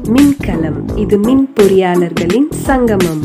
மின்கலம் இது மின் பொறியாளர்களின் சங்கமம்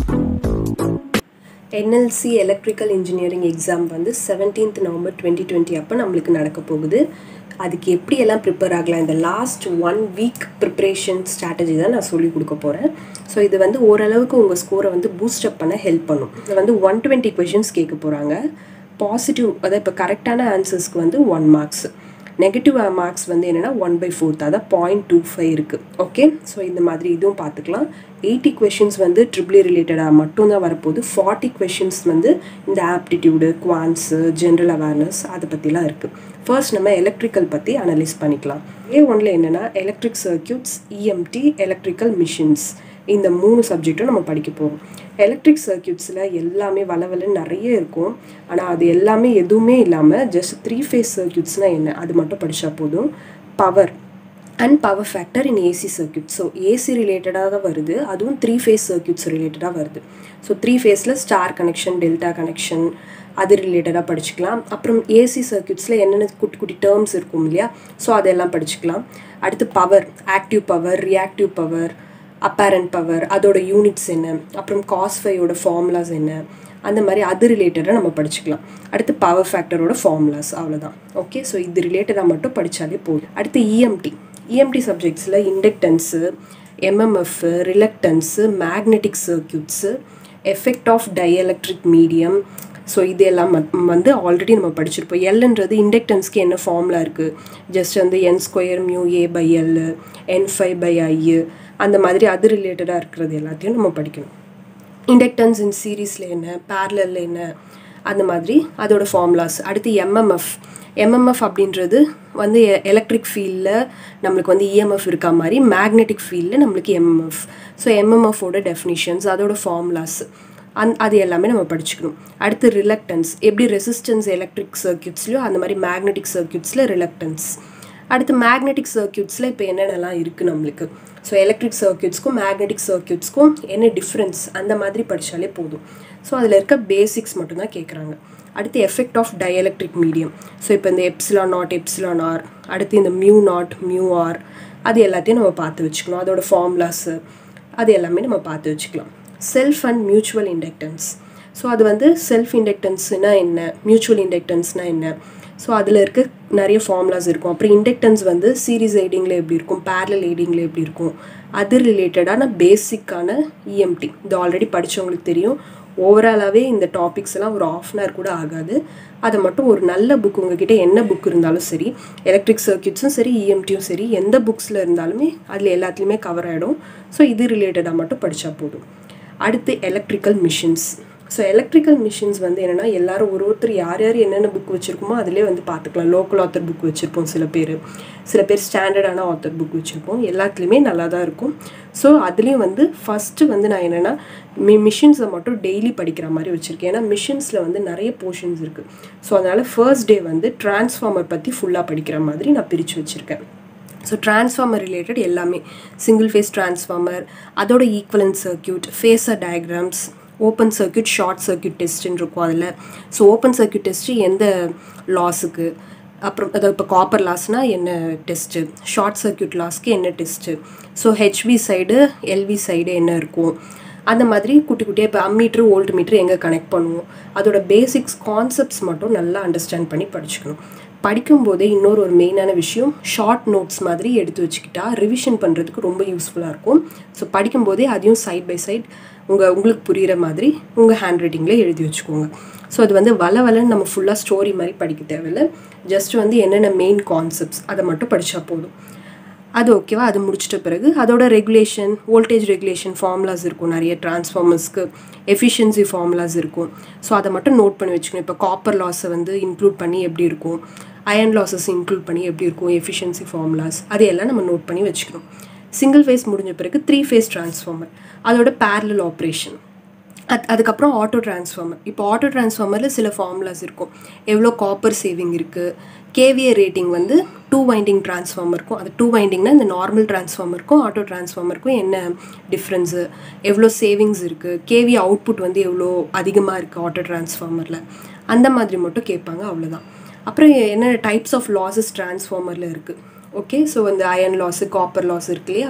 என்எல்சி எலக்ட்ரிக்கல் இன்ஜினியரிங் எக்ஸாம் வந்து செவன்டீன்த் நவம்பர் டுவெண்ட்டி டுவெண்ட்டி அப்போ நம்மளுக்கு நடக்க போகுது அதுக்கு எப்படியெல்லாம் ப்ரிப்பேர் ஆகலாம் இந்த last one week preparation strategy தான் நான் சொல்லி கொடுக்க போகிறேன் ஸோ இது வந்து ஓரளவுக்கு உங்கள் ஸ்கோரை வந்து பூஸ்டப் பண்ண ஹெல்ப் பண்ணும் இது வந்து ஒன் டுவெண்ட்டி கொஷின்ஸ் கேட்க போகிறாங்க பாசிட்டிவ் அதாவது இப்போ கரெக்டான ஆன்சர்ஸ்க்கு வந்து ஒன் மார்க்ஸ் நெகட்டிவ் மார்க்ஸ் வந்து என்னென்னா ஒன் பை ஃபோர்த் அதான் பாயிண்ட் டூ ஃபைவ் இருக்குது ஓகே ஸோ இந்த மாதிரி இதுவும் பார்த்துக்கலாம் எயிட்டி கொஷின்ஸ் வந்து ட்ரிபிளி ரிலேட்டடாக மட்டும்தான் வரப்போகுது ஃபார்ட்டி கொஷின்ஸ் வந்து இந்த ஆப்டிடியூடு குவான்ஸு ஜென்ரல் அவேர்னஸ் அதை பற்றிலாம் இருக்குது ஃபர்ஸ்ட் நம்ம எலக்ட்ரிக்கல் பற்றி அனலைஸ் பண்ணிக்கலாம் ஏ ஒன்ல என்னென்னா electric circuits EMT electrical machines இந்த மூணு சப்ஜெக்ட்டும் நம்ம படிக்க போகிறோம் எலக்ட்ரிக் சர்க்கியூட்ஸில் எல்லாமே வளவலன்னு நிறைய இருக்கும் ஆனால் அது எல்லாமே எதுவுமே இல்லாமல் ஜஸ்ட் த்ரீ ஃபேஸ் சர்க்கியூட்ஸ்னால் என்ன அது மட்டும் படித்தா போதும் power and power factor in AC circuit so AC ரிலேட்டடாக தான் வருது அதுவும் த்ரீ ஃபேஸ் சர்க்கியூட்ஸ் ரிலேட்டடாக வருது ஸோ த்ரீ ஃபேஸில் ஸ்டார் கனெக்ஷன் டெல்டா கனெக்ஷன் அது ரிலேட்டடாக படிச்சுக்கலாம் அப்புறம் ஏசி சர்க்கியூட்ஸில் என்னென்ன குட்டி குட்டி டேர்ம்ஸ் இருக்கும் இல்லையா ஸோ அதெல்லாம் படிச்சுக்கலாம் அடுத்து power active power reactive power apparent power அதோட யூனிட்ஸ் என்ன அப்புறம் காஸ்ஃபையோட ஃபார்முலாஸ் என்ன அந்த மாதிரி அது ரிலேட்டடாக நம்ம படிச்சுக்கலாம் அடுத்து பவர் ஃபேக்டரோட ஃபார்முலாஸ் அவ்வளோதான் ஓகே ஸோ இது ரிலேட்டடாக மட்டும் படித்தாலே போதும் அடுத்து இஎம்டி இஎம்டி சப்ஜெக்ட்ஸில் inductance MMF reluctance magnetic circuits effect of dielectric medium so இது எல்லாம் வந்து ஆல்ரெடி நம்ம படிச்சிருப்போம் எல்ன்றது இண்டக்டன்ஸ்க்கு என்ன ஃபார்முலா இருக்குது ஜஸ்ட் வந்து N square mu A by L N five by I அந்த மாதிரி அது ரிலேட்டடாக இருக்கிறது எல்லாத்தையும் நம்ம படிக்கணும் இண்டக்டன்ஸ் இன் சீரீஸில் என்ன பேரலில் என்ன அந்த மாதிரி அதோட ஃபார்முலாஸ் அடுத்து எம்எம்எஃப் எம்எம்எஃப் அப்படின்றது வந்து எலக்ட்ரிக் ஃபீல்டில் நம்மளுக்கு வந்து இஎம்எஃப் இருக்கா மாதிரி மேக்னெட்டிக் ஃபீல்டில் நம்மளுக்கு எம்எம்எஃப் ஸோ எம்எம்எஃபோட டெஃபினிஷன்ஸ் அதோட ஃபார்முலாஸ் அந் அது எல்லாமே நம்ம படிச்சுக்கணும் அடுத்து ரிலக்டன்ஸ் எப்படி ரெசிஸ்டன்ஸ் எலக்ட்ரிக் சர்க்கியூட்ஸ்லையோ அந்த மாதிரி மேக்னெட்டிக் சர்க்கியூட்ஸில் ரிலக்டன்ஸ் அடுத்து மேக்னெட்டிக் சர்க்கியூட்ஸில் இப்போ என்னென்னலாம் இருக்குது நம்மளுக்கு ஸோ எலக்ட்ரிக் சர்க்கியூட்ஸ்க்கும் மேக்னெட்டிக் சர்க்கியூட்ஸ்க்கும் என்ன டிஃப்ரென்ஸ் அந்த மாதிரி படித்தாலே போதும் ஸோ அதில் இருக்க பேசிக்ஸ் மட்டும்தான் கேட்குறாங்க அடுத்து effect of dielectric medium so இப்போ இந்த எப்சிலா நாட் எப்சிலான் ஆர் அடுத்து இந்த மியூ நாட் மியூ ஆர் அது எல்லாத்தையும் நம்ம பார்த்து வச்சுக்கணும் அதோட ஃபார்முலாஸு அது எல்லாமே நம்ம பார்த்து வச்சுக்கலாம் self and mutual inductance so அது வந்து செல்ஃப் இண்டக்டன்ஸ்னால் என்ன மியூச்சுவல் இண்டக்டன்ஸ்னால் என்ன ஸோ அதில் இருக்க நிறைய ஃபார்முலாஸ் இருக்கும் அப்புறம் இண்டக்டன்ஸ் வந்து சீரீஸ் எய்டிங்கில் எப்படி இருக்கும் பேரலல் எய்டிங்கில் எப்படி இருக்கும் அது ரிலேட்டடான பேசிக்கான இஎம்டி இது ஆல்ரெடி படித்தவங்களுக்கு தெரியும் ஓவராலாகவே இந்த டாபிக்ஸ் எல்லாம் ஒரு ஆஃப் அன் ஹவர் கூட ஆகாது அதை மட்டும் ஒரு நல்ல புக் உங்ககிட்ட என்ன புக் இருந்தாலும் சரி எலக்ட்ரிக் சர்க்கியூட்ஸும் சரி இஎம்டியும் சரி எந்த புக்ஸில் இருந்தாலுமே அதில் எல்லாத்துலேயுமே கவர் ஆகிடும் ஸோ இது ரிலேட்டடாக மட்டும் படித்தா போதும் அடுத்து electrical machines so electrical machines வந்து என்னென்னா எல்லாரும் ஒரு ஒருத்தர் யார் யார் என்னென்ன புக் வச்சுருக்கோமோ அதிலே வந்து பார்த்துக்கலாம் லோக்கல் ஆத்தர் புக் வச்சுருப்போம் சில பேர் சில பேர் ஸ்டாண்டர்டான ஆத்தர் புக் வச்சுருப்போம் எல்லாத்துலேயுமே நல்லா தான் இருக்கும் ஸோ அதுலேயும் வந்து ஃபஸ்ட்டு வந்து நான் என்னென்னா மி மிஷின்ஸை மட்டும் டெய்லி படிக்கிற மாதிரி வச்சுருக்கேன் ஏன்னா மிஷின்ஸில் வந்து நிறைய போர்ஷன்ஸ் இருக்குது ஸோ அதனால் ஃபர்ஸ்ட் டே வந்து டிரான்ஸ்ஃபார்மர் பற்றி ஃபுல்லாக படிக்கிற மாதிரி நான் பிரித்து வச்சுருக்கேன் ஸோ டிரான்ஸ்ஃபார்மர் ரிலேட்டட் எல்லாமே சிங்கிள் ஃபேஸ் டிரான்ஸ்ஃபார்மர் அதோட equivalent circuit phasor diagrams open circuit short circuit டெஸ்ட்டுன்னு இருக்கும் அதில் ஸோ ஓப்பன் சர்க்கியூட் டெஸ்ட்டு எந்த லாஸுக்கு அப்புறம் அதாவது இப்போ காப்பர் லாஸ்னால் என்ன டெஸ்ட்டு ஷார்ட் சர்க்கியூட் லாஸ்க்கு என்ன test so HV side LV side என்ன இருக்கும் அந்த மாதிரி குட்டி குட்டியாக இப்போ அம்மீட்ரு வோல்ட் மீட்ரு எங்கே கனெக்ட் பண்ணுவோம் அதோட பேசிக்ஸ் கான்செப்ட்ஸ் மட்டும் நல்லா அண்டர்ஸ்டாண்ட் பண்ணி படிச்சுக்கணும் படிக்கும்போதே இன்னொரு ஒரு மெயினான விஷயம் ஷார்ட் நோட்ஸ் மாதிரி எடுத்து வச்சுக்கிட்டா ரிவிஷன் பண்ணுறதுக்கு ரொம்ப யூஸ்ஃபுல்லாக இருக்கும் ஸோ படிக்கும்போதே அதையும் சைட் பை சைட் உங்கள் உங்களுக்கு புரிகிற மாதிரி உங்கள் ஹேண்ட் ரைட்டிங்கில் எழுதி வச்சுக்கோங்க ஸோ அது வந்து வள வளன்னு நம்ம ஃபுல்லாக ஸ்டோரி மாதிரி படிக்க தேவையில்லை ஜஸ்ட் வந்து என்னென்ன மெயின் கான்செப்ட்ஸ் அதை மட்டும் படித்தா போதும் அது ஓகேவா அது முடிச்சிட்ட பிறகு அதோட ரெகுலேஷன் வோல்டேஜ் ரெகுலேஷன் ஃபார்முலாஸ் இருக்கும் நிறைய டிரான்ஸ்ஃபார்மர்ஸ்க்கு எஃபிஷியன்சி ஃபார்முலாஸ் இருக்கும் ஸோ அதை மட்டும் நோட் பண்ணி வச்சுக்கணும் இப்போ காப்பர் லாஸை வந்து இன்க்ளூட் பண்ணி எப்படி இருக்கும் அயன் லாஸஸ் இன்க்ளூட் பண்ணி எப்படி இருக்கும் எஃபிஷியன்சி ஃபார்முலாஸ் அதையெல்லாம் நம்ம நோட் பண்ணி வச்சுக்கணும் சிங்கிள் ஃபேஸ் முடிஞ்ச பிறகு த்ரீ ஃபேஸ் டிரான்ஸ்ஃபார்மர் அதோட பேரலல் ஆப்ரேஷன் அது அதுக்கப்புறம் ஆட்டோ டிரான்ஸ்ஃபார்மர் இப்போ ஆட்டோ டிரான்ஸ்ஃபார்மரில் சில ஃபார்முலாஸ் இருக்கும் எவ்வளோ காப்பர் சேவிங் இருக்குது கேவிஏ ரேட்டிங் வந்து டூ வைண்டிங் டிரான்ஸ்ஃபார்மருக்கும் அது டூ வைண்டிங்னா இந்த நார்மல் டிரான்ஸ்ஃபார்மருக்கும் ஆட்டோ டிரான்ஸ்ஃபார்மருக்கும் என்ன டிஃப்ரென்ஸு எவ்வளோ சேவிங்ஸ் இருக்குது கேவி அவுட்புட் வந்து எவ்வளோ அதிகமாக இருக்குது ஆட்டோ டிரான்ஸ்ஃபார்மரில் அந்த மாதிரி மட்டும் கேட்பாங்க அவ்வளோதான் அப்புறம் என்ன டைப்ஸ் ஆஃப் லாஸஸ் டிரான்ஸ்ஃபார்மரில் இருக்குது ஓகே ஸோ இந்த அயன் லாஸு காப்பர் லாஸ் இருக்கு இல்லையா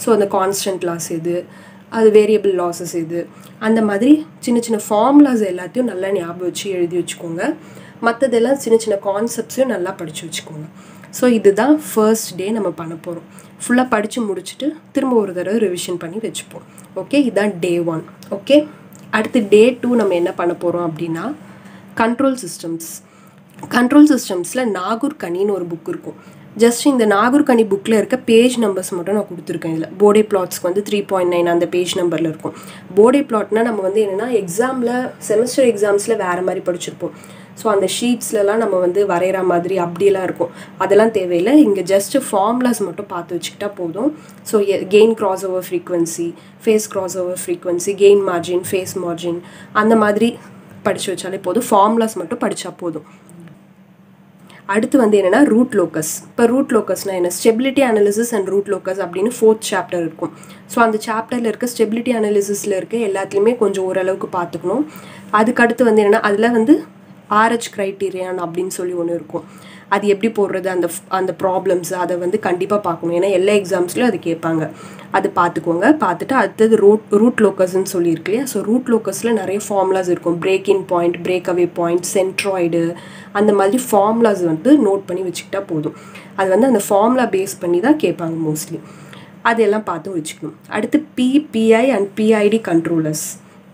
ஸோ அந்த கான்ஸ்டன்ட் லாஸ் எது அது வேரியபிள் லாஸஸ் எது அந்த மாதிரி சின்ன சின்ன ஃபார்முலாஸ் எல்லாத்தையும் நல்லா ஞாபகம் வச்சு எழுதி வச்சுக்கோங்க மற்றதெல்லாம் சின்ன சின்ன கான்செப்ட்ஸையும் நல்லா படித்து வச்சுக்கோங்க ஸோ இதுதான் ஃபர்ஸ்ட் டே நம்ம பண்ண போகிறோம் ஃபுல்லாக படித்து முடிச்சுட்டு திரும்ப ஒரு தடவை ரிவிஷன் பண்ணி வச்சுப்போம் ஓகே இதுதான் டே ஒன் ஓகே அடுத்து டே டூ நம்ம என்ன பண்ண போகிறோம் அப்படின்னா கண்ட்ரோல் சிஸ்டம்ஸ் கண்ட்ரோல் சிஸ்டம்ஸில் நாகூர் கனின்னு ஒரு புக் இருக்கும் ஜஸ்ட் இந்த நாகூர் கனி புக்கில் இருக்க பேஜ் நம்பர்ஸ் மட்டும் நான் கொடுத்துருக்கேன் இதில் போர்டே பிளாட்ஸ்க்கு வந்து த்ரீ பாயிண்ட் நைன் அந்த பேஜ் நம்பரில் இருக்கும் போர்டே பிளாட்னா நம்ம வந்து என்னென்னா எக்ஸாமில் செமஸ்டர் எக்ஸாம்ஸில் வேறு மாதிரி படிச்சிருப்போம் ஸோ அந்த ஷீட்ஸ்லலாம் நம்ம வந்து வரைகிற மாதிரி அப்படியெல்லாம் இருக்கும் அதெல்லாம் தேவையில்லை இங்கே ஜஸ்ட்டு ஃபார்முலாஸ் மட்டும் பார்த்து வச்சுக்கிட்டா போதும் so gain crossover frequency phase crossover frequency gain margin phase margin அந்த மாதிரி படித்து வச்சாலே போதும் ஃபார்முலாஸ் மட்டும் படித்தா போதும் அடுத்து வந்து என்னென்னா ரூட் லோக்கஸ் இப்போ ரூட் லோக்கஸ்னால் என்ன stability analysis and root locus அப்படின்னு ஃபோர்த் சாப்டர் இருக்கும் ஸோ அந்த சாப்டரில் இருக்க ஸ்டெபிலிட்டி அனாலிசிஸில் இருக்க எல்லாத்துலேயுமே கொஞ்சம் ஓரளவுக்கு பார்த்துக்கணும் அதுக்கடுத்து வந்து என்னென்னா அதில் வந்து ஆர்ஹெச் க்ரைட்டீரியான் அப்படின்னு சொல்லி ஒன்று இருக்கும் அது எப்படி போடுறது அந்த அந்த ப்ராப்ளம்ஸ் அதை வந்து கண்டிப்பாக பார்க்கணும் ஏன்னா எல்லா எக்ஸாம்ஸ்லையும் அது கேட்பாங்க அது பார்த்துக்கோங்க பார்த்துட்டு அடுத்தது ரூட் ரூட் லோக்கஸ்ன்னு சொல்லியிருக்கு இல்லையா ஸோ ரூட் லோக்கஸில் நிறைய ஃபார்முலாஸ் இருக்கும் break in point break away point centroid அந்த மாதிரி ஃபார்முலாஸ் வந்து நோட் பண்ணி வச்சுக்கிட்டா போதும் அது வந்து அந்த ஃபார்முலா பேஸ் பண்ணி தான் கேட்பாங்க மோஸ்ட்லி அதெல்லாம் பார்த்து வச்சுக்கணும் அடுத்து PPI and PID controllers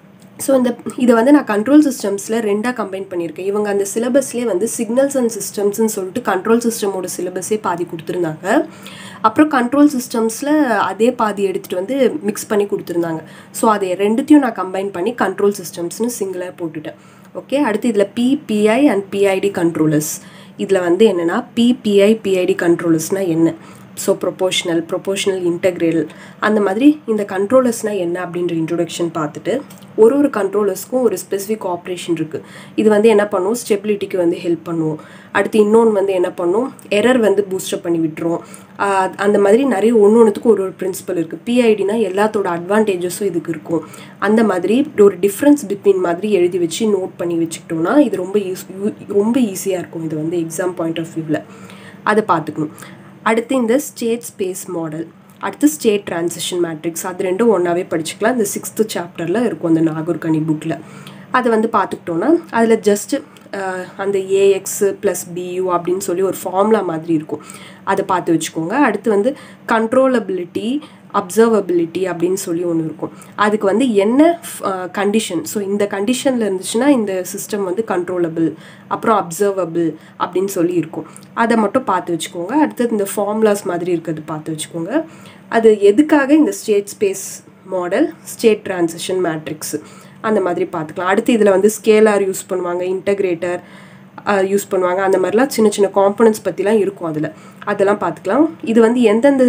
so இந்த இதை வந்து நான் கண்ட்ரோல் சிஸ்டம்ஸில் ரெண்டாக கம்பைன் பண்ணியிருக்கேன் இவங்க அந்த சிலபஸ்லேயே வந்து சிக்னல்ஸ் அண்ட் சிஸ்டம்ஸ்னு சொல்லிட்டு கண்ட்ரோல் சிஸ்டமோட சிலபஸே பாதி கொடுத்துருந்தாங்க அப்புறம் கண்ட்ரோல் சிஸ்டம்ஸில் அதே பாதி எடுத்துகிட்டு வந்து மிக்ஸ் பண்ணி கொடுத்துருந்தாங்க ஸோ அதை ரெண்டுத்தையும் நான் கம்பைன் பண்ணி கண்ட்ரோல் சிஸ்டம்ஸ்னு சிங்கிளாக போட்டுட்டேன் ஓகே அடுத்து இதில் பிபிஐ அண்ட் பிஐடி கண்ட்ரோலர்ஸ் இதில் வந்து என்னென்னா பிபிஐ பிஐடி கண்ட்ரோலர்ஸ்னால் என்ன ஸோ ப்ரொபோஷனல் ப்ரொபோஷனல் இன்டெக்ரேல் அந்த மாதிரி இந்த கண்ட்ரோலர்ஸ்னால் என்ன அப்படின்ற இன்ட்ரொடக்ஷன் பார்த்துட்டு ஒரு ஒரு கண்ட்ரோலர்ஸ்க்கும் ஒரு ஸ்பெசிஃபிக் ஆப்ரேஷன் இருக்குது இது வந்து என்ன பண்ணும் ஸ்டெபிலிட்டிக்கு வந்து ஹெல்ப் பண்ணும் அடுத்து இன்னொன்று வந்து என்ன பண்ணும் எரர் வந்து பூஸ்டப் பண்ணி விட்டுரும் அந்த மாதிரி நிறைய ஒன்று ஒன்றுத்துக்கும் ஒரு ஒரு பிரின்சிபல் இருக்குது பிஐடினா எல்லாத்தோட அட்வான்டேஜஸும் இதுக்கு இருக்கும் அந்த மாதிரி ஒரு டிஃப்ரென்ஸ் பிட்வீன் மாதிரி எழுதி வச்சு நோட் பண்ணி வச்சுக்கிட்டோன்னா இது ரொம்ப யூஸ் ரொம்ப ஈஸியாக இருக்கும் இது வந்து எக்ஸாம் பாயிண்ட் ஆஃப் வியூவில் அதை பார்த்துக்கணும் அடுத்து இந்த ஸ்டேட் ஸ்பேஸ் மாடல் அடுத்து ஸ்டேட் ட்ரான்சிஷன் மேட்ரிக்ஸ் அது ரெண்டும் ஒன்றாவே படிச்சுக்கலாம் இந்த சிக்ஸ்த்து சாப்டரில் இருக்கும் அந்த நாகூர்கனி புக்கில் அதை வந்து பார்த்துக்கிட்டோன்னா அதில் ஜஸ்ட்டு அந்த ஏஎக்ஸ் ப்ளஸ் பியூ அப்படின்னு சொல்லி ஒரு ஃபார்முலா மாதிரி இருக்கும் அதை பார்த்து வச்சுக்கோங்க அடுத்து வந்து கண்ட்ரோலபிலிட்டி அப்சர்வபிலிட்டி அப்படின்னு சொல்லி ஒன்று இருக்கும் அதுக்கு வந்து என்ன கண்டிஷன் ஸோ இந்த கண்டிஷனில் இருந்துச்சுன்னா இந்த சிஸ்டம் வந்து கண்ட்ரோலபிள் அப்புறம் அப்சர்வபிள் அப்படின்னு சொல்லி இருக்கும் அதை மட்டும் பார்த்து வச்சுக்கோங்க அடுத்தது இந்த ஃபார்முலாஸ் மாதிரி இருக்கிறது பார்த்து வச்சுக்கோங்க அது எதுக்காக இந்த state space model state transition matrix அந்த மாதிரி பார்த்துக்கலாம் அடுத்து இதில் வந்து ஸ்கேலார் யூஸ் பண்ணுவாங்க இன்டகிரேட்டர் யூஸ் பண்ணுவாங்க அந்த மாதிரிலாம் சின்ன சின்ன காம்பனன்ட்ஸ் பற்றிலாம் இருக்கும் அதில் அதெல்லாம் பார்த்துக்கலாம் இது வந்து எந்தெந்த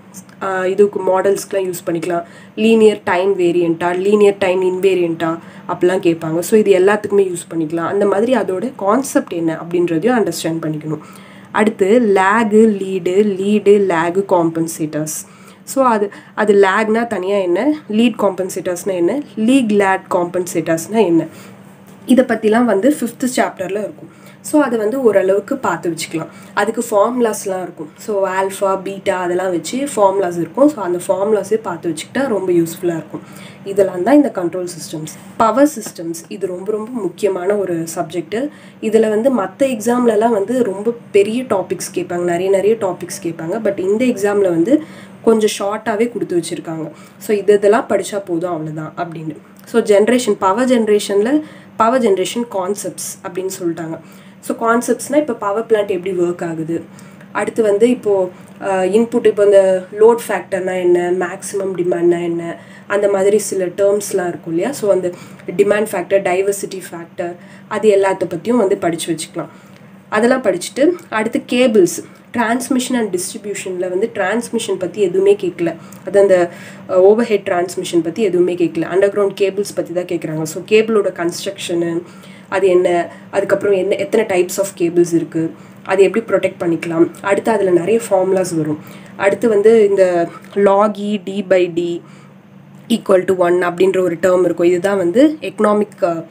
இதுக்கு மாடல்ஸ்க்கெலாம் யூஸ் பண்ணிக்கலாம் லீனியர் டைம் வேரியண்ட்டா லீனியர் டைம் இன்வேரியண்ட்டா அப்படிலாம் கேட்பாங்க ஸோ இது எல்லாத்துக்குமே யூஸ் பண்ணிக்கலாம் அந்த மாதிரி அதோட கான்செப்ட் என்ன அப்படின்றதையும் அண்டர்ஸ்டாண்ட் பண்ணிக்கணும் அடுத்து lag lead lead lag compensators so அது அது லேக்னா தனியாக என்ன லீட் காம்பன்சேட்டர்ஸ்னால் என்ன லீக் லேட் காம்பன்சேட்டர்ஸ்னால் என்ன இதை பற்றிலாம் வந்து ஃபிஃப்த்து சாப்டரில் இருக்கும் ஸோ அதை வந்து ஓரளவுக்கு பார்த்து வச்சுக்கலாம் அதுக்கு ஃபார்முலாஸ்லாம் இருக்கும் ஸோ ஆல்ஃபா பீட்டா அதெல்லாம் வச்சு ஃபார்முலாஸ் இருக்கும் ஸோ அந்த ஃபார்முலாஸே பார்த்து வச்சுக்கிட்டா ரொம்ப யூஸ்ஃபுல்லாக இருக்கும் இதெல்லாம் தான் இந்த கண்ட்ரோல் சிஸ்டம்ஸ் பவர் சிஸ்டம்ஸ் இது ரொம்ப ரொம்ப முக்கியமான ஒரு சப்ஜெக்ட்டு இதில் வந்து மற்ற எக்ஸாம்லலாம் வந்து ரொம்ப பெரிய டாபிக்ஸ் கேட்பாங்க நிறைய நிறைய டாபிக்ஸ் கேட்பாங்க பட் இந்த எக்ஸாமில் வந்து கொஞ்சம் ஷார்ட்டாகவே கொடுத்து வச்சுருக்காங்க ஸோ இது இதெல்லாம் படித்தா போதும் அவ்வளோதான் அப்படின்னு ஸோ ஜென்ரேஷன் பவர் ஜென்ரேஷனில் பவர் ஜென்ரேஷன் கான்செப்ட்ஸ் அப்படின்னு சொல்லிட்டாங்க ஸோ கான்செப்ட்ஸ்னால் இப்போ பவர் பிளான்ட் எப்படி ஒர்க் ஆகுது அடுத்து வந்து இப்போது இன்புட் இப்போ இந்த லோட் ஃபேக்டர்னா என்ன மேக்ஸிமம் டிமாண்ட்னா என்ன அந்த மாதிரி சில டேர்ம்ஸ்லாம் இருக்கும் இல்லையா ஸோ அந்த டிமாண்ட் ஃபேக்டர் டைவர்சிட்டி ஃபேக்டர் அது எல்லாத்த பற்றியும் வந்து படித்து வச்சுக்கலாம் அதெல்லாம் படிச்சுட்டு அடுத்து கேபிள்ஸ் டிரான்ஸ்மிஷன் அண்ட் டிஸ்ட்ரிபியூஷனில் வந்து டிரான்ஸ்மிஷன் பற்றி எதுவுமே கேட்கல அது அந்த ஓவர் ஹெட் டிரான்ஸ்மிஷன் பற்றி எதுவுமே கேட்கல அண்டர் கிரவுண்ட் கேபிள்ஸ் பற்றி தான் கேட்குறாங்க ஸோ கேபிளோட கன்ஸ்ட்ரக்ஷனு அது என்ன அதுக்கப்புறம் என்ன எத்தனை டைப்ஸ் ஆஃப் கேபிள்ஸ் இருக்குது அது எப்படி ப்ரொடெக்ட் பண்ணிக்கலாம் அடுத்து அதில் நிறைய ஃபார்முலாஸ் வரும் அடுத்து வந்து இந்த log e D by D equal to one அப்படின்ற ஒரு டேர்ம் இருக்கும் இதுதான் வந்து economic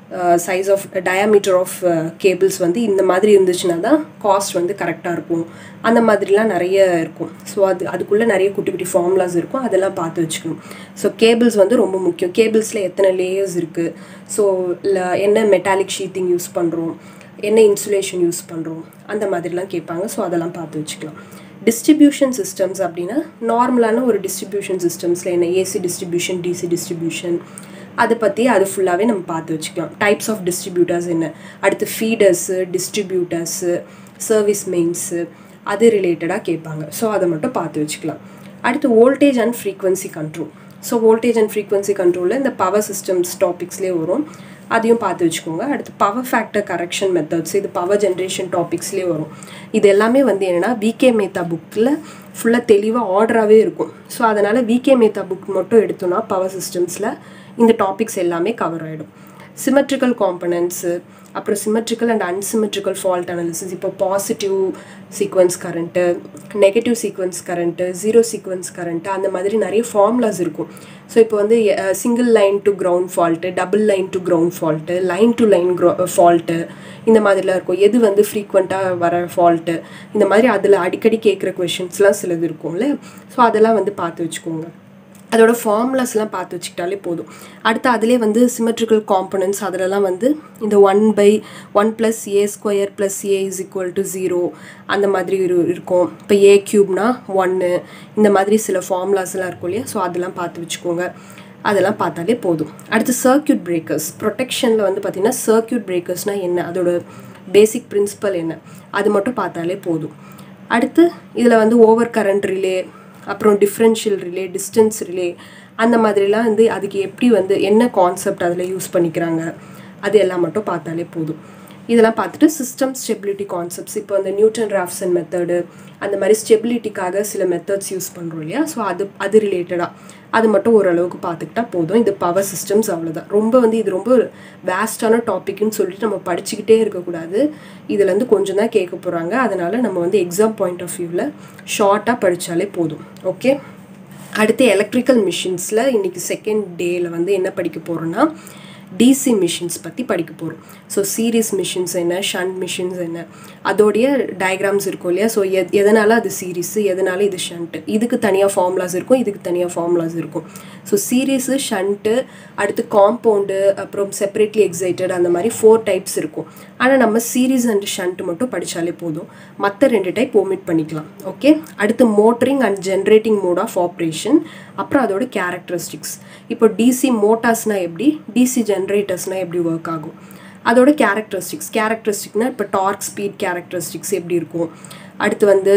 size of diameter of cables வந்து இந்த மாதிரி இருந்துச்சுன்னா தான் காஸ்ட் வந்து கரெக்டாக இருக்கும் அந்த மாதிரிலாம் நிறைய இருக்கும் ஸோ அது அதுக்குள்ளே நிறைய குட்டி குட்டி ஃபார்முலாஸ் இருக்கும் அதெல்லாம் பார்த்து வச்சுக்கணும் ஸோ கேபிள்ஸ் வந்து ரொம்ப முக்கியம் கேபிள்ஸில் எத்தனை லேயர்ஸ் இருக்குது ஸோ இல்லை என்ன மெட்டாலிக் ஷீட்டிங் யூஸ் பண்ணுறோம் என்ன இன்சுலேஷன் யூஸ் பண்ணுறோம் அந்த மாதிரிலாம் கேட்பாங்க ஸோ அதெல்லாம் பார்த்து வச்சுக்கலாம் டிஸ்ட்ரிபியூஷன் சிஸ்டம்ஸ் அப்படின்னா நார்மலான ஒரு டிஸ்ட்ரிபியூஷன் சிஸ்டம்ஸில் என்ன ஏசி டிஸ்ட்ரிபியூஷன் டிசி டிஸ்ட்ரிபியூஷன் அதை பற்றி அது ஃபுல்லாகவே நம்ம பார்த்து வச்சுக்கலாம் டைப்ஸ் ஆஃப் டிஸ்ட்ரிபியூட்டர்ஸ் என்ன அடுத்து ஃபீடர்ஸு டிஸ்ட்ரிபியூட்டர்ஸு சர்வீஸ் மெயின்ஸு அது ரிலேட்டடாக கேட்பாங்க ஸோ அதை மட்டும் பார்த்து வச்சுக்கலாம் அடுத்து voltage and frequency control so voltage and frequency கண்ட்ரோலில் இந்த பவர் சிஸ்டம்ஸ் டாபிக்ஸ்லேயே வரும் அதையும் பார்த்து வச்சுக்கோங்க அடுத்து பவர் ஃபேக்டர் கரெக்ஷன் மெத்தட்ஸ் இது பவர் ஜென்ரேஷன் டாபிக்ஸ்லேயே வரும் இது எல்லாமே வந்து என்னென்னா விகே மேத்தா புக்கில் ஃபுல்லாக தெளிவாக ஆர்டராகவே இருக்கும் ஸோ அதனால் விகே மேத்தா புக் மட்டும் எடுத்தோன்னா பவர் சிஸ்டம்ஸில் இந்த டாபிக்ஸ் எல்லாமே கவர் ஆகிடும் சிமெட்ரிக்கல் காம்பனன்ட்ஸு அப்புறம் symmetrical and unsymmetrical fault analysis இப்போ positive sequence current negative sequence current zero sequence current அந்த மாதிரி நிறைய ஃபார்முலாஸ் இருக்கும் ஸோ இப்போ வந்து single line to ground fault double line to ground fault line to line ground fault இந்த மாதிரிலாம் இருக்கும் எது வந்து ஃப்ரீக்வெண்ட்டாக வர ஃபால்ட்டு இந்த மாதிரி அதில் அடிக்கடி கேட்குற கொஷின்ஸ்லாம் சிலது இருக்கும்ல ஸோ அதெல்லாம் வந்து பார்த்து வச்சுக்கோங்க அதோட ஃபார்முலாஸ்லாம் பார்த்து வச்சுக்கிட்டாலே போதும் அடுத்து அதிலே வந்து சிமெட்ரிக்கல் காம்பனன்ட்ஸ் அதிலலாம் வந்து இந்த one by one plus A square plus A is equal to zero அந்த மாதிரி இரு இருக்கும் இப்போ ஏ க்யூப்னா ஒன்று இந்த மாதிரி சில ஃபார்முலாஸ்லாம் இருக்கும் இல்லையா ஸோ அதெல்லாம் பார்த்து வச்சுக்கோங்க அதெல்லாம் பார்த்தாலே போதும் அடுத்து சர்க்கியூட் பிரேக்கர்ஸ் ப்ரொடெக்ஷனில் வந்து பார்த்திங்கன்னா சர்க்கியூட் பிரேக்கர்ஸ்னால் என்ன அதோட பேசிக் பிரின்சிபல் என்ன அது மட்டும் பார்த்தாலே போதும் அடுத்து இதில் வந்து ஓவர் கரண்ட் ரிலே அப்புறம் டிஃப்ரென்ஷியல் ரிலே டிஸ்டன்ஸ் ரிலே அந்த மாதிரிலாம் வந்து அதுக்கு எப்படி வந்து என்ன கான்செப்ட் அதில் யூஸ் பண்ணிக்கிறாங்க அது எல்லாம் மட்டும் பார்த்தாலே போதும் இதெல்லாம் பார்த்துட்டு சிஸ்டம் ஸ்டெபிலிட்டி கான்செப்ட்ஸ் இப்போ அந்த நியூட்டன் ராஃப்சன் மெத்தடு அந்த மாதிரி ஸ்டெபிலிட்டிக்காக சில மெத்தட்ஸ் யூஸ் பண்ணுறோம் இல்லையா ஸோ அது அது ரிலேட்டடாக அது மட்டும் ஓரளவுக்கு பார்த்துக்கிட்டா போதும் இது பவர் சிஸ்டம்ஸ் அவ்வளோதான் ரொம்ப வந்து இது ரொம்ப வேஸ்டான டாபிக்னு சொல்லிட்டு நம்ம படிச்சுக்கிட்டே இருக்கக்கூடாது இதுலேருந்து கொஞ்சம் தான் கேட்க போகிறாங்க அதனால் நம்ம வந்து எக்ஸாம் பாயிண்ட் ஆஃப் வியூவில் ஷார்ட்டாக படித்தாலே போதும் ஓகே அடுத்து எலக்ட்ரிக்கல் மிஷின்ஸில் இன்றைக்கி செகண்ட் டேயில் வந்து என்ன படிக்க போகிறோன்னா டிசி மிஷின்ஸ் பற்றி படிக்க போகிறோம் ஸோ சீரீஸ் மிஷின்ஸ் என்ன ஷண்ட் மிஷின்ஸ் என்ன அதோடைய டயக்ராம்ஸ் இருக்கும் இல்லையா ஸோ எத் எதனால் அது சீரீஸு எதனால இது ஷண்ட்டு இதுக்கு தனியாக ஃபார்முலாஸ் இருக்கும் இதுக்கு தனியாக ஃபார்முலாஸ் இருக்கும் ஸோ சீரீஸு ஷண்ட்டு அடுத்து காம்பவுண்டு அப்புறம் செப்பரேட்லி எக்ஸைட்டட் அந்த மாதிரி ஃபோர் டைப்ஸ் இருக்கும் ஆனால் நம்ம சீரீஸ் அண்ட் ஷண்ட் மட்டும் படித்தாலே போதும் மற்ற ரெண்டு டைப் ஒமிட் பண்ணிக்கலாம் ஓகே அடுத்து motoring and generating mode of operation அப்புறம் அதோட கேரக்டரிஸ்டிக்ஸ் இப்போ டிசி மோட்டார்ஸ்னால் எப்படி டிசி ஜென்ரேட்டர்ஸ்னால் எப்படி ஒர்க் ஆகும் அதோட கேரக்டரிஸ்டிக்ஸ் கேரக்டரிஸ்டிக்னா இப்போ டார்க் ஸ்பீட் கேரக்டரிஸ்டிக்ஸ் எப்படி இருக்கும் அடுத்து வந்து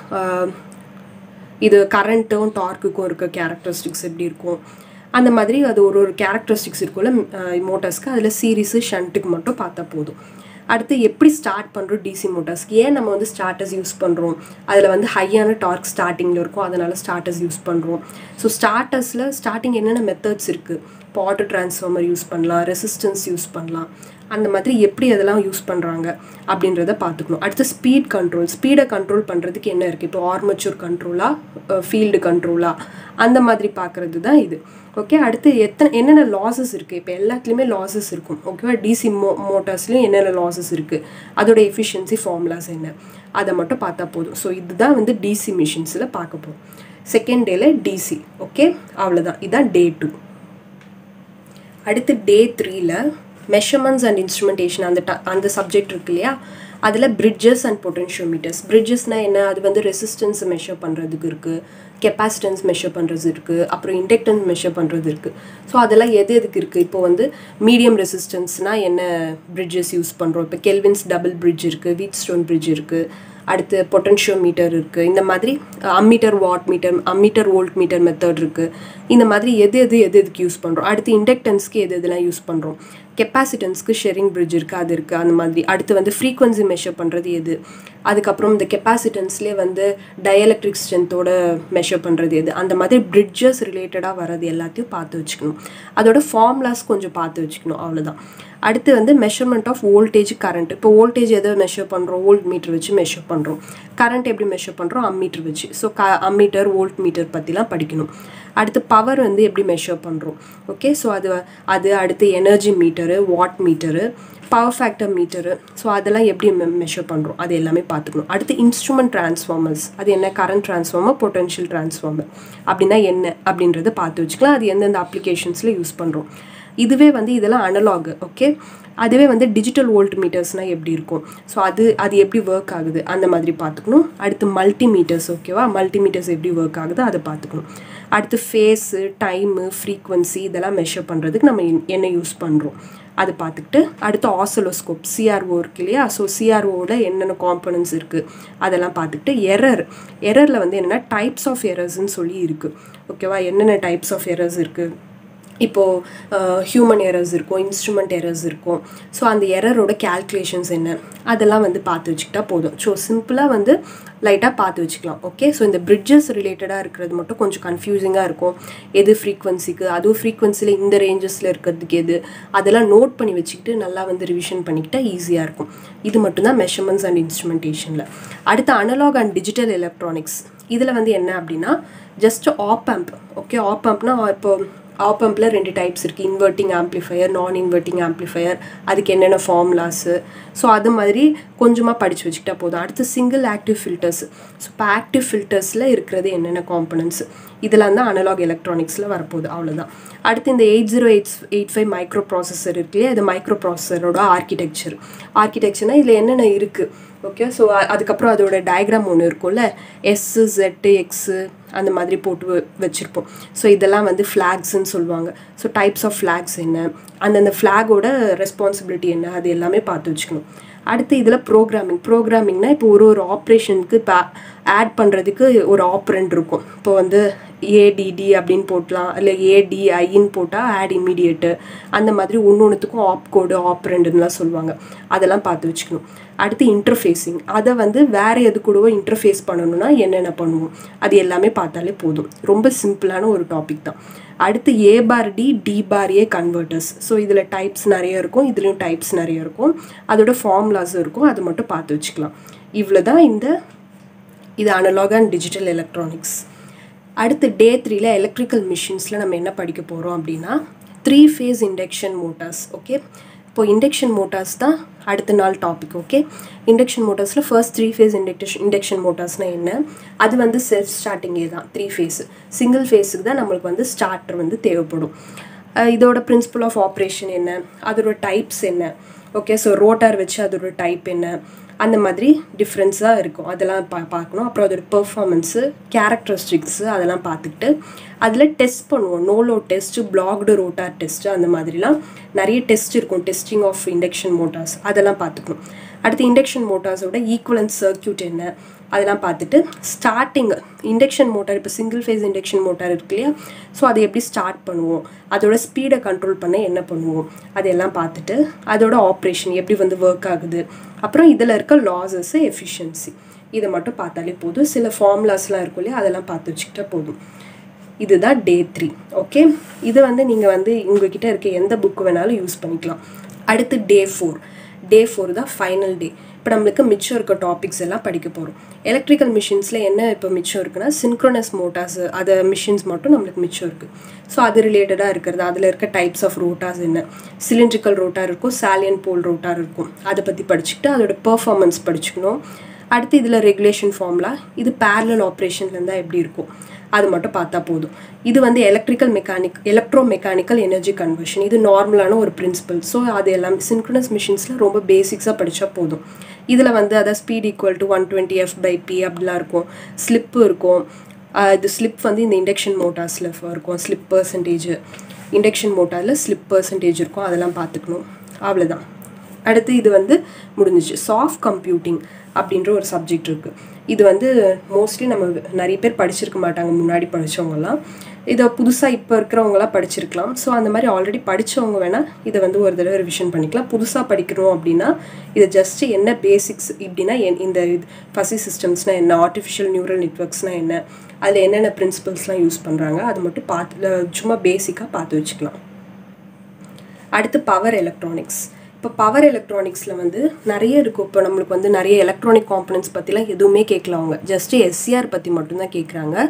இது கரண்ட்டும் டார்க்குக்கும் இருக்க கேரக்டரிஸ்டிக்ஸ் எப்படி இருக்கும் அந்த மாதிரி அது ஒரு ஒரு கேரக்டரிஸ்டிக்ஸ் இருக்கும்ல மோட்டார்ஸ்க்கு அதில் சீரீஸு ஷண்ட்டுக்கு மட்டும் பார்த்தா போதும் அடுத்து எப்படி ஸ்டார்ட் பண்ணுறோம் டிசி மோட்டார்ஸ்க்கு ஏன் நம்ம வந்து ஸ்டார்டர்ஸ் யூஸ் பண்ணுறோம் அதில் வந்து ஹையான டார்க் ஸ்டார்டிங்கில் இருக்கும் அதனால் ஸ்டார்டர்ஸ் யூஸ் பண்ணுறோம் ஸோ ஸ்டார்டர்ஸில் ஸ்டார்டிங் என்னென்ன மெத்தட்ஸ் இருக்குது இப்போ ஆட்டோ டிரான்ஸ்ஃபார்மர் யூஸ் பண்ணலாம் ரெசிஸ்டன்ஸ் யூஸ் பண்ணலாம் அந்த மாதிரி எப்படி அதெல்லாம் யூஸ் பண்ணுறாங்க அப்படின்றத பார்த்துக்கணும் அடுத்து ஸ்பீட் கண்ட்ரோல் ஸ்பீடை கண்ட்ரோல் பண்ணுறதுக்கு என்ன இருக்குது இப்போ ஆர்மச்சூர் கண்ட்ரோலா ஃபீல்டு கண்ட்ரோலா அந்த மாதிரி பார்க்குறது தான் இது ஓகே அடுத்து எத்தனை என்னென்ன லாசஸ் இருக்குது இப்போ எல்லாத்துலேயுமே லாசஸ் இருக்கும் ஓகேவா டிசி மோ மோட்டார்ஸ்லேயும் என்னென்ன லாசஸ் இருக்குது அதோட எஃபிஷியன்சி ஃபார்முலாஸ் என்ன அதை மட்டும் பார்த்தா போதும் ஸோ இதுதான் வந்து டிசி மிஷின்ஸில் பார்க்க போகிறோம் செகண்ட் டேல டிசி ஓகே அவ்வளோதான் இதுதான் டே டூ அடுத்து டே த்ரீல மெஷர்மெண்ட்ஸ் அண்ட் இன்ஸ்ட்ருமெண்டேஷன் அந்த அந்த சப்ஜெக்ட் இருக்கு இல்லையா அதில் பிரிட்ஜஸ் அண்ட் பொட்டன்ஷியோமீட்டர்ஸ் பிரிட்ஜஸ்னால் என்ன அது வந்து ரெசிஸ்டன்ஸ் மெஷர் பண்ணுறதுக்கு இருக்குது கெப்பாசிட்டன்ஸ் மெஷர் பண்ணுறது இருக்குது அப்புறம் இண்டக்டன்ஸ் மெஷர் பண்ணுறது இருக்குது ஸோ அதெல்லாம் எது எதுக்கு இருக்குது இப்போ வந்து மீடியம் ரெசிஸ்டன்ஸ்னால் என்ன பிரிட்ஜஸ் யூஸ் பண்ணுறோம் இப்போ கெல்வின்ஸ் டபுள் பிரிட்ஜ் இருக்குது வீட் ஸ்டோன் பிரிட்ஜ் இருக்குது அடுத்து பொட்டன்ஷியோமீட்டர் இருக்குது இந்த மாதிரி ammeter watt meter ammeter volt meter method இருக்குது இந்த மாதிரி எது எது எது எதுக்கு யூஸ் பண்ணுறோம் அடுத்து இண்டக்டன்ஸ்க்கு எது எதுலாம் யூஸ் பண்ணுறோம் கெப்பாசிட்டன்ஸ்க்கு ஷெரிங் பிரிட்ஜ் இருக்குது அது இருக்குது அந்த மாதிரி அடுத்து வந்து ஃப்ரீக்வன்சி மெஷர் பண்ணுறது எது அதுக்கப்புறம் இந்த கெப்பாசிட்டன்ஸ்லேயே வந்து டயலக்ட்ரிக் ஸ்ட்ரென்த்தோட மெஷர் பண்ணுறது எது அந்த மாதிரி பிரிட்ஜஸ் ரிலேட்டடாக வர்றது எல்லாத்தையும் பார்த்து வச்சுக்கணும் அதோட ஃபார்முலாஸ் கொஞ்சம் பார்த்து வச்சுக்கணும் அவ்வளோதான் அடுத்து வந்து மெஷர்மெண்ட் ஆஃப் வோல்டேஜ் கரண்ட் இப்போ வோல்டேஜ் எதை மெஷர் பண்ணுறோம் வோல்ட் மீட்டர் வச்சு மெஷர் பண்ணுறோம் கரண்ட் எப்படி மெஷர் பண்ணுறோம் அம்மீட்டர் வச்சு ஸோ க அம்மீட்டர் வோல்ட் மீட்டர் பற்றிலாம் படிக்கணும் அடுத்து பவர் வந்து எப்படி மெஷர் பண்ணுறோம் ஓகே ஸோ அது அது அடுத்து energy meter watt meter power factor meter so அதெல்லாம் எப்படி மெ மெஷர் பண்ணுறோம் அது எல்லாமே பார்த்துக்கணும் அடுத்து இன்ஸ்ட்ருமெண்ட் ட்ரான்ஸ்ஃபார்மர்ஸ் அது என்ன கரண்ட் ட்ரான்ஸ்ஃபார்மர் பொட்டன்ஷியல் ட்ரான்ஸ்ஃபார்மர் அப்படின்னா என்ன அப்படின்றத பார்த்து வச்சுக்கலாம் அது எந்தெந்த அப்ளிகேஷன்ஸில் யூஸ் பண்ணுறோம் இதுவே வந்து இதெல்லாம் அனலாகு ஓகே அதுவே வந்து டிஜிட்டல் வோல்ட் மீட்டர்ஸ்னால் எப்படி இருக்கும் ஸோ அது அது எப்படி ஒர்க் ஆகுது அந்த மாதிரி பார்த்துக்கணும் அடுத்து மல்டி மீட்டர்ஸ் ஓகேவா மல்டி மீட்டர்ஸ் எப்படி ஒர்க் ஆகுது அதை பார்த்துக்கணும் அடுத்து ஃபேஸு டைமு ஃப்ரீக்வன்சி இதெல்லாம் மெஷர் பண்ணுறதுக்கு நம்ம என்ன யூஸ் பண்ணுறோம் அது பார்த்துக்கிட்டு அடுத்து ஆசோலோஸ்கோப் சிஆர்ஓ இருக்கு இல்லையா ஸோ சிஆர்ஓவில் என்னென்ன காம்பனன்ஸ் இருக்குது அதெல்லாம் பார்த்துக்கிட்டு எரர் எரரில் வந்து என்னென்னா டைப்ஸ் ஆஃப் எரர்ஸ்ன்னு சொல்லி இருக்குது ஓகேவா என்னென்ன டைப்ஸ் ஆஃப் எரர்ஸ் இருக்குது இப்போது ஹியூமன் எரர்ஸ் இருக்கும் இன்ஸ்ட்ருமெண்ட் எரர்ஸ் இருக்கும் ஸோ அந்த எரரோட கேல்குலேஷன்ஸ் என்ன அதெல்லாம் வந்து பார்த்து வச்சுக்கிட்டா போதும் ஸோ சிம்பிளாக வந்து லைட்டாக பார்த்து வச்சுக்கலாம் ஓகே ஸோ இந்த பிரிட்ஜஸ் ரிலேட்டடாக இருக்கிறது மட்டும் கொஞ்சம் கன்ஃபியூசிங்காக இருக்கும் எது ஃப்ரீக்வன்சிக்கு அதுவும் ஃப்ரீக்வன்சியில் இந்த ரேஞ்சஸில் இருக்கிறதுக்கு எது அதெல்லாம் நோட் பண்ணி வச்சுக்கிட்டு நல்லா வந்து ரிவிஷன் பண்ணிக்கிட்டா ஈஸியாக இருக்கும் இது மட்டும்தான் மெஷர்மெண்ட்ஸ் அண்ட் இன்ஸ்ட்ருமெண்டேஷனில் அடுத்து அனலாக் அண்ட் டிஜிட்டல் எலக்ட்ரானிக்ஸ் இதில் வந்து என்ன அப்படின்னா just op amp okay op ஆம்ப்னா இப்போ ஆப் ஆம்பில் ரெண்டு டைப்ஸ் இருக்குது inverting amplifier non inverting amplifier அதுக்கு என்னென்ன ஃபார்முலாஸு ஸோ அது மாதிரி கொஞ்சமாக படித்து வச்சுக்கிட்டா போதும் அடுத்து சிங்கிள் ஆக்டிவ் ஃபில்டர்ஸ் ஸோ இப்போ ஆக்டிவ் ஃபில்டர்ஸில் இருக்கிறது என்னென்ன காம்பனன்ட்ஸ் இதெல்லாம் தான் அனலாக் எலக்ட்ரானிக்ஸில் வரப்போகுது அவ்வளோதான் அடுத்து இந்த eight zero eight eight five microprocessor இருக்கு இல்லையா இது மைக்ரோ ப்ராசஸரோட ஆர்கிடெக்சர் ஆர்கிடெக்சர்னால் இதில் என்னென்ன இருக்குது ஓகே ஸோ அதுக்கப்புறம் அதோட டயக்ராம் ஒன்று இருக்கும்ல எஸ்ஸு ஜெட்டு எக்ஸு அந்த மாதிரி போட்டு வச்சுருப்போம் ஸோ இதெல்லாம் வந்து ஃப்ளாக்ஸ்ன்னு சொல்லுவாங்க ஸோ டைப்ஸ் ஆஃப் ஃப்ளாக்ஸ் என்ன அந்தந்த ஃப்ளாகோட ரெஸ்பான்சிபிலிட்டி என்ன அது எல்லாமே பார்த்து வச்சுக்கணும் அடுத்து இதில் ப்ரோக்ராமிங் ப்ரோக்ராமிங்னா இப்போ ஒரு ஒரு ஆப்ரேஷனுக்கு இப்போ ஆட் பண்ணுறதுக்கு ஒரு ஆப்ரண்ட் இருக்கும் இப்போ வந்து ஏடிடி அப்படின்னு போட்டலாம் இல்லை ஏடிஐன்னு போட்டால் ஆட் இம்மீடியட்டு அந்த மாதிரி ஒன்று ஒன்றுத்துக்கும் ஆப் கோடு ஆப்ரண்ட்லாம் சொல்லுவாங்க அதெல்லாம் பார்த்து வச்சுக்கணும் அடுத்து இன்டர்ஃபேஸிங் அதை வந்து வேறு எது கூடவோ இன்டர்ஃபேஸ் பண்ணணும்னா என்னென்ன பண்ணுவோம் அது எல்லாமே பார்த்தாலே போதும் ரொம்ப சிம்பிளான ஒரு டாபிக் தான் அடுத்து A bar D D bar A converters so இதில் டைப்ஸ் நிறைய இருக்கும் இதுலேயும் டைப்ஸ் நிறைய இருக்கும் அதோட ஃபார்முலாஸும் இருக்கும் அது மட்டும் பார்த்து வச்சுக்கலாம் இவ்வளோ தான் இந்த இது அனலாக் அண்ட் டிஜிட்டல் எலக்ட்ரானிக்ஸ் அடுத்து டே த்ரீல எலக்ட்ரிக்கல் மிஷின்ஸில் நம்ம என்ன படிக்க போகிறோம் அப்படின்னா three phase induction motors okay இப்போ இண்டக்ஷன் மோட்டார்ஸ் தான் அடுத்த நாள் டாபிக் ஓகே இண்டக்ஷன் மோட்டார்ஸில் first three phase induction induction மோட்டார்ஸ்னால் என்ன அது வந்து செல்ஃப் ஸ்டார்டிங்கே தான் த்ரீ ஃபேஸு சிங்கிள் ஃபேஸுக்கு தான் நம்மளுக்கு வந்து ஸ்டார்டர் வந்து தேவைப்படும் இதோட பிரின்சிபல் ஆஃப் ஆப்ரேஷன் என்ன அதோட டைப்ஸ் என்ன ஓகே ஸோ ரோட்டார் வச்சு அதோட டைப் என்ன அந்த மாதிரி டிஃப்ரென்ஸாக இருக்கும் அதெல்லாம் பா பார்க்கணும் அப்புறம் அதோட பெர்ஃபார்மன்ஸு கேரக்டரிஸ்டிக்ஸு அதெல்லாம் பார்த்துக்கிட்டு அதில் டெஸ்ட் பண்ணுவோம் no load test blocked rotor test அந்த மாதிரிலாம் நிறைய டெஸ்ட் இருக்கும் டெஸ்டிங் ஆஃப் இண்டக்ஷன் மோட்டார்ஸ் அதெல்லாம் பார்த்துக்கணும் அடுத்து இண்டக்ஷன் மோட்டார்ஸோட ஈக்குவலன்ஸ் சர்க்கியூட் என்ன அதெல்லாம் பார்த்துட்டு ஸ்டார்டிங் இண்டக்ஷன் மோட்டார் இப்போ சிங்கிள் ஃபேஸ் இண்டக்ஷன் மோட்டார் இருக்கு இல்லையா ஸோ அதை எப்படி ஸ்டார்ட் பண்ணுவோம் அதோட ஸ்பீடை கண்ட்ரோல் பண்ண என்ன பண்ணுவோம் அதெல்லாம் பார்த்துட்டு அதோட ஆப்ரேஷன் எப்படி வந்து ஒர்க் ஆகுது அப்புறம் இதில் இருக்க லாஸஸ்ஸு எஃபிஷியன்சி இதை மட்டும் பார்த்தாலே போதும் சில ஃபார்முலாஸ்லாம் இருக்கும் இல்லையா அதெல்லாம் பார்த்து வச்சுக்கிட்டா போதும் இதுதான் டே த்ரீ ஓகே இதை வந்து நீங்கள் வந்து உங்ககிட்ட இருக்க எந்த புக்கு வேணாலும் யூஸ் பண்ணிக்கலாம் அடுத்து டே ஃபோர் டே ஃபோர் தான் ஃபைனல் டே இப்போ நம்மளுக்கு மிச்சம் இருக்க டாபிக்ஸ் எல்லாம் படிக்க போகிறோம் எலக்ட்ரிக்கல் மிஷின்ஸில் என்ன இப்போ மிச்சம் இருக்குன்னா சின்க்ரோனஸ் மோட்டார்ஸ் அதை மிஷின்ஸ் மட்டும் நம்மளுக்கு மிச்சம் இருக்குது ஸோ அது ரிலேட்டடாக இருக்கிறது அதில் இருக்க டைப்ஸ் ஆஃப் ரோட்டார்ஸ் என்ன சிலிண்ட்ரிக்கல் ரோட்டார் இருக்கும் சாலியன் போல் ரோட்டார் இருக்கும் அதை பற்றி படிச்சுக்கிட்டு அதோட பர்ஃபார்மன்ஸ் படிச்சுக்கணும் அடுத்து இதில் ரெகுலேஷன் ஃபார்ம்லா இது பேரலல் ஆப்ரேஷன்லேருந்து தான் எப்படி இருக்கும் அது மட்டும் பார்த்தா போதும் இது வந்து electrical mechanic electro mechanical energy conversion இது நார்மலான ஒரு பிரின்சிபல் ஸோ அது எல்லாம் சின்க்ரனஸ் மிஷின்ஸில் ரொம்ப பேசிக்ஸாக படித்தா போதும் இதில் வந்து அதாவது speed equal to one twenty f by p அப்படிலாம் இருக்கும் ஸ்லிப்பு இருக்கும் இது ஸ்லிப் வந்து இந்த இண்டக்ஷன் மோட்டார்ஸில் இருக்கும் ஸ்லிப் பர்சன்டேஜ் இண்டக்ஷன் மோட்டாரில் ஸ்லிப் பர்சன்டேஜ் இருக்கும் அதெல்லாம் பார்த்துக்கணும் அவ்வளோதான் அடுத்து இது வந்து முடிஞ்சிச்சு சாஃப்ட் கம்ப்யூட்டிங் அப்படின்ற ஒரு சப்ஜெக்ட் இருக்குது இது வந்து மோஸ்ட்லி நம்ம நிறைய பேர் படிச்சிருக்க மாட்டாங்க முன்னாடி படித்தவங்கலாம் இதை புதுசாக இப்போ இருக்கிறவங்களாம் படிச்சிருக்கலாம் ஸோ அந்த மாதிரி ஆல்ரெடி படித்தவங்க வேணால் இதை வந்து ஒரு தடவை ரிவிஷன் பண்ணிக்கலாம் புதுசாக படிக்கிறோம் அப்படின்னா இது ஜஸ்ட்டு என்ன பேசிக்ஸ் இப்படின்னா என் இந்த இது ஃபசி சிஸ்டம்ஸ்னால் என்ன ஆர்டிஃபிஷியல் நியூரல் நெட்ஒர்க்ஸ்னால் என்ன அதில் என்னென்ன பிரின்சிபல்ஸ்லாம் யூஸ் பண்ணுறாங்க அதை மட்டும் பார்த்து சும்மா பேசிக்காக பார்த்து வச்சுக்கலாம் அடுத்து பவர் எலக்ட்ரானிக்ஸ் இப்போ பவர் எலக்ட்ரானிக்ஸில் வந்து நிறைய இருக்கும் இப்போ நம்மளுக்கு வந்து நிறைய எலக்ட்ரானிக் காம்பனன்ட்ஸ் பற்றிலாம் எதுவுமே கேட்கல அவங்க ஜஸ்ட்டு எஸ்சிஆர் பற்றி மட்டும்தான் கேட்குறாங்க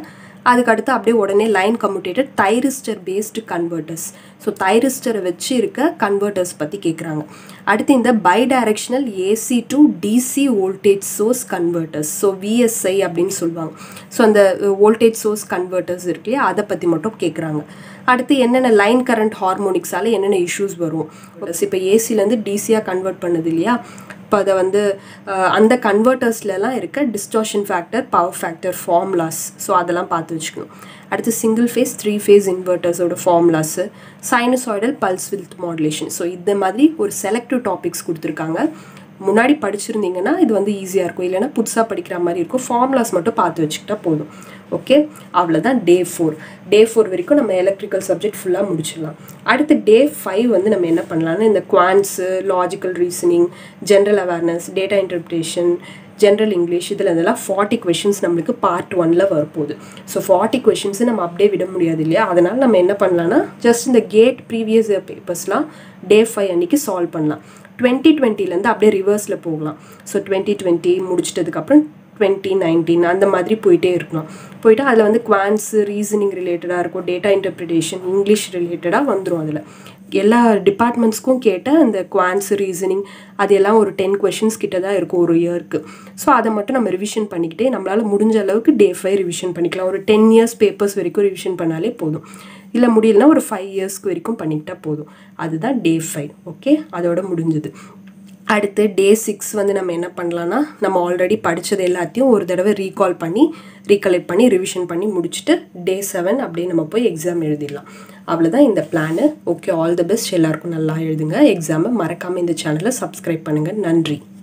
அதுக்கு அடுத்து அப்படியே உடனே line commutated thyristor based converters so தைரிஸ்டரை வச்சு இருக்க கன்வெர்ட்டர்ஸ் பற்றி கேட்குறாங்க அடுத்து இந்த bidirectional AC to DC voltage source converters so VSI அப்படின்னு சொல்லுவாங்க ஸோ அந்த வோல்டேஜ் சோர்ஸ் கன்வெர்ட்டர்ஸ் இருக்கு இல்லையா அதை பற்றி மட்டும் கேட்குறாங்க அடுத்து என்னென்ன லைன் கரண்ட் ஹார்மோனிக்ஸால் என்னென்ன இஷ்யூஸ் வரும் இப்போ ஏசிலேருந்து டிசியாக கன்வெர்ட் பண்ணுது இல்லையா இப்போ அதை வந்து அந்த கன்வெர்ட்டர்ஸ்லலாம் இருக்க distortion factor power factor formulas so அதெல்லாம் பார்த்து வச்சுக்கணும் அடுத்து சிங்கிள் ஃபேஸ் த்ரீ ஃபேஸ் இன்வெர்ட்டர்ஸோட formulas sinusoidal pulse width modulation so இந்த மாதிரி ஒரு செலக்டிவ் டாபிக்ஸ் கொடுத்துருக்காங்க முன்னாடி படிச்சிருந்தீங்கன்னா இது வந்து ஈஸியாக இருக்கும் இல்லைன்னா புதுசாக படிக்கிற மாதிரி இருக்கும் ஃபார்முலாஸ் மட்டும் பார்த்து வச்சுக்கிட்டா போதும் ஓகே அவ்வளோதான் டே ஃபோர் டே ஃபோர் வரைக்கும் நம்ம எலக்ட்ரிக்கல் சப்ஜெக்ட் ஃபுல்லாக முடிச்சிடலாம் அடுத்து டே ஃபைவ் வந்து நம்ம என்ன பண்ணலாம்னா இந்த quants logical reasoning general awareness data interpretation general English இதில் இதெல்லாம் ஃபார்ட்டி கொஷின்ஸ் நம்மளுக்கு பார்ட் ஒனில் வரப்போகுது ஸோ ஃபார்ட்டி கொஷின்ஸை நம்ம அப்படியே விட முடியாது இல்லையா அதனால் நம்ம என்ன பண்ணலாம்னா ஜஸ்ட் இந்த கேட் ப்ரீவியஸ் பேப்பர்ஸ்லாம் டே ஃபைவ் அன்றைக்கி சால்வ் பண்ணலாம் டுவெண்ட்டி டுவெண்ட்டிலேருந்து அப்படியே ரிவர்ஸில் போகலாம் ஸோ டுவெண்ட்டி டுவெண்ட்டி முடிச்சிட்டதுக்கப்புறம் டுவெண்ட்டி நைன்டீன் அந்த மாதிரி போயிட்டே இருக்கலாம் போயிட்டு அதில் வந்து குவான்ஸு ரீசனிங் ரிலேட்டடாக இருக்கும் டேட்டா இன்டர்பிரிட்டேஷன் இங்கிலீஷ் ரிலேட்டடாக வந்துடும் அதில் எல்லா டிபார்ட்மெண்ட்ஸ்க்கும் கேட்ட அந்த குவான்ஸ் ரீசனிங் அது எல்லாம் ஒரு டென் கொஷின்ஸ் கிட்ட தான் இருக்கும் ஒரு இயருக்கு ஸோ அதை மட்டும் நம்ம ரிவிஷன் பண்ணிக்கிட்டே நம்மளால் முடிஞ்ச அளவுக்கு டே ஃபைவ் ரிவிஷன் பண்ணிக்கலாம் ஒரு டென் இயர்ஸ் பேப்பர்ஸ் வரைக்கும் ரிவிஷன் பண்ணாலே போதும் இல்லை முடியலனா ஒரு ஃபைவ் இயர்ஸ்க்கு வரைக்கும் பண்ணிக்கிட்டால் போதும் அதுதான் டே ஃபைவ் ஓகே அதோட முடிஞ்சது அடுத்து டே சிக்ஸ் வந்து நம்ம என்ன பண்ணலான்னா நம்ம ஆல்ரெடி படித்தது எல்லாத்தையும் ஒரு தடவை ரீகால் பண்ணி ரீகலெக்ட் பண்ணி ரிவிஷன் பண்ணி முடிச்சுட்டு டே செவன் அப்படியே நம்ம போய் எக்ஸாம் எழுதிடலாம் அவ்வளோதான் இந்த plan okay all the best எல்லாருக்கும் நல்லா எழுதுங்க எக்ஸாமை மறக்காமல் இந்த சேனலை சப்ஸ்கிரைப் பண்ணுங்கள் நன்றி